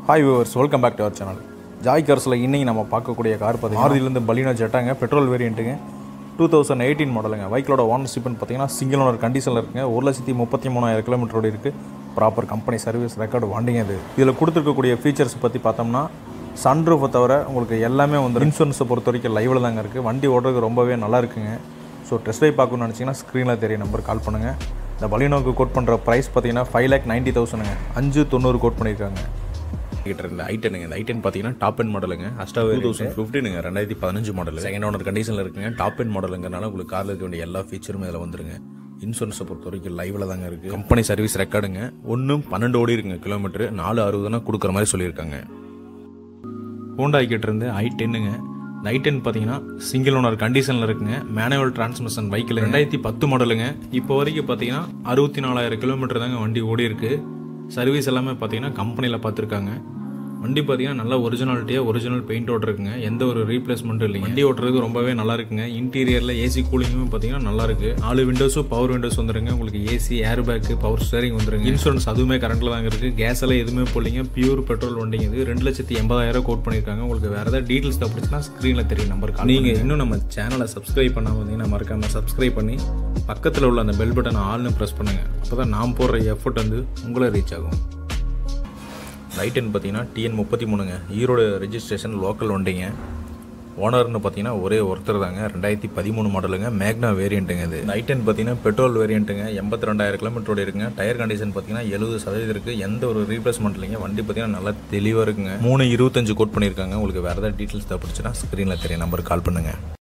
hi viewers welcome back to our channel Joy கார்ஸில் இன்னைக்கு நம்ம பார்க்கக்கூடிய கார் பார்த்தீங்கன்னா மாருதியிலேருந்து பலினோ ஜெட்டாங்க பெட்ரோல் வேரியண்ட்டுங்க டூ தௌசண்ட் எயிட்டீன் மாடலுங்க பைக்கோட ஓனர்ஷிப்னு பார்த்தீங்கன்னா சிங்கிள் ஓனர் கண்டிஷனில் இருக்குங்க ஒரு லட்சத்தி முப்பத்தி மூணாயிரம் கிலோமீட்டரோட இருக்குது ப்ராப்பர் கம்பெனி சர்வீஸ் ரெக்கார்டு வண்டிங்க இது இதில் கொடுத்துருக்கக்கூடிய ஃபீச்சர்ஸ் பற்றி பார்த்தோம்னா சன்ரூஃபை தவிர உங்களுக்கு எல்லாமே வந்து இன்சூரன்ஸை பொறுத்த வரைக்கும் லைவில் தாங்க இருக்குது வண்டி ஓடுறதுக்கு ரொம்பவே நல்லா இருக்குங்க ஸோ டெஸ்ட் ட்ரைவ் பார்க்கணும்னு நினச்சிங்கன்னா ஸ்க்ரீனில் தெரிய நம்பர் கால் பண்ணுங்கள் இந்த பலினோக்கு கோட் பண்ணுற ப்ரைஸ் பார்த்தீங்கன்னா ஃபைவ் லேக் நைன்ட்டி தௌசண்ட்ங்க அஞ்சு தொண்ணூறு கோட் பண்ணியிருக்காங்க கிட்ட இருந்த ஐட்டனுங்க இந்த ஐட்டன் பார்த்தீங்கன்னா டாப் எண்ட் மாடலுங்க அஷ்டா டூ தௌசண்ட் ஃபிஃப்டினுங்க ரெண்டாயிரத்தி பதினஞ்சு மாடல் செகண்ட் ஓனர் கண்டிஷனில் இருக்குங்க டாப் எண்ட் மாடலுங்கிறனால உங்களுக்கு காரில் இருக்க வேண்டிய எல்லா ஃபீச்சரும் இதில் வந்துருங்க இன்சூரன்ஸை பொறுத்த வரைக்கும் லைவில் தாங்க இருக்குது கம்பெனி சர்வீஸ் ரெக்கார்டுங்க ஒன்று பன்னெண்டு ஓடி இருக்குங்க கிலோமீட்டர் நாலு அறுபதுனா கொடுக்குற மாதிரி சொல்லியிருக்காங்க ஹோண்டா கிட்ட இருந்து ஐ டென்னுங்க ஐ டென் பார்த்தீங்கன்னா சிங்கிள் ஓனர் கண்டிஷனில் இருக்குங்க மேனுவல் டிரான்ஸ்மிஷன் பைக்கில் ரெண்டாயிரத்தி பத்து மாடலுங்க இப்போ வரைக்கும் பார்த்தீங்கன்னா அறுபத்தி நாலாயிரம் கிலோமீட்டர் தாங்க வண்டி ஓடி இருக்கு சர்வீஸ் எல்லாமே பார்த்தீங்கன்னா கம்பெனியில் பார்த்துருக்காங்க வண்டி பார்த்தீங்கன்னா நல்லா ஒரிஜினாலிட்டியாக ஒரிஜினல் பெயிண்டோட இருக்குங்க எந்த ஒரு ரீப்ளேஸ்மெண்ட்டும் இல்லைங்க வண்டி ஓட்டுறதுக்கு ரொம்பவே நல்லா இருக்குங்க இன்டீரியரில் ஏசி கூலிங்கும் பார்த்தீங்கன்னா நல்லா இருக்கு நாலு விண்டோஸும் பவர் விண்டோஸ் வந்துருங்க உங்களுக்கு AC air bag power steering வந்துருங்க இன்சூரன்ஸ் அதுவுமே கரண்ட்டில் தாங்க இருக்கு கேஸ் எல்லாம் எதுவுமே போலிங்க பியூர் பெட்ரோல் வண்டிங்க இது ரெண்டு லட்சத்தி எண்பதாயிரம் கோட் பண்ணியிருக்காங்க உங்களுக்கு வேறு ஏதாவது டீட்டெயில்ஸ் தப்பிச்சுன்னா ஸ்க்ரீனில் தெரியும் நம்பர் நீங்கள் இன்னும் நம்ம சேனலை சப்ஸ்கிரைப் பண்ணாமல் வந்தீங்கன்னா மறக்காமல் சப்ஸ்கிரைப் பண்ணி பக்கத்தில் உள்ள அந்த பெல் பட்டனை ஆல்னு ப்ரெஸ் பண்ணுங்கள் அப்போ தான் நான் போடுற எஃபர்ட் வந்து உங்களை ரீச் ஆகும் ரைட்டன் பார்த்தீங்கன்னா டிஎன் முப்பத்தி மூணுங்க ஈரோடு ரெஜிஸ்ட்ரேஷன் லோக்கல் வண்டிங்க ஓனர்னு பார்த்தீங்கன்னா ஒரே ஒருத்தர் தாங்க ரெண்டாயிரத்தி பதிமூணு மாடலுங்க மேக்னா வேரியண்ட்டுங்க இது ஐட்டன் பார்த்தீங்கன்னா பெட்ரோல் வேரியண்ட்டுங்க எண்பத்தி ரெண்டாயிரம் கிலோமீட்டரோட இருக்குங்க டயர் கண்டிஷன் பார்த்தீங்கன்னா எழுபது சதவீதம் இருக்குது எந்த ஒரு ரீப்ளேஸ்மெண்ட் இல்லைங்க வண்டி பார்த்தீங்கன்னா நல்லா தெளிவாக இருக்குங்க மூணு இருபத்தஞ்சு கோட் பண்ணியிருக்காங்க உங்களுக்கு வேறு ஏதாவது டீட்டெயில்ஸ் தேவைப்படுச்சுன்னா ஸ்க்ரீனில் தெரிய நம்பருக்கு கால் பண்ணுங்கள்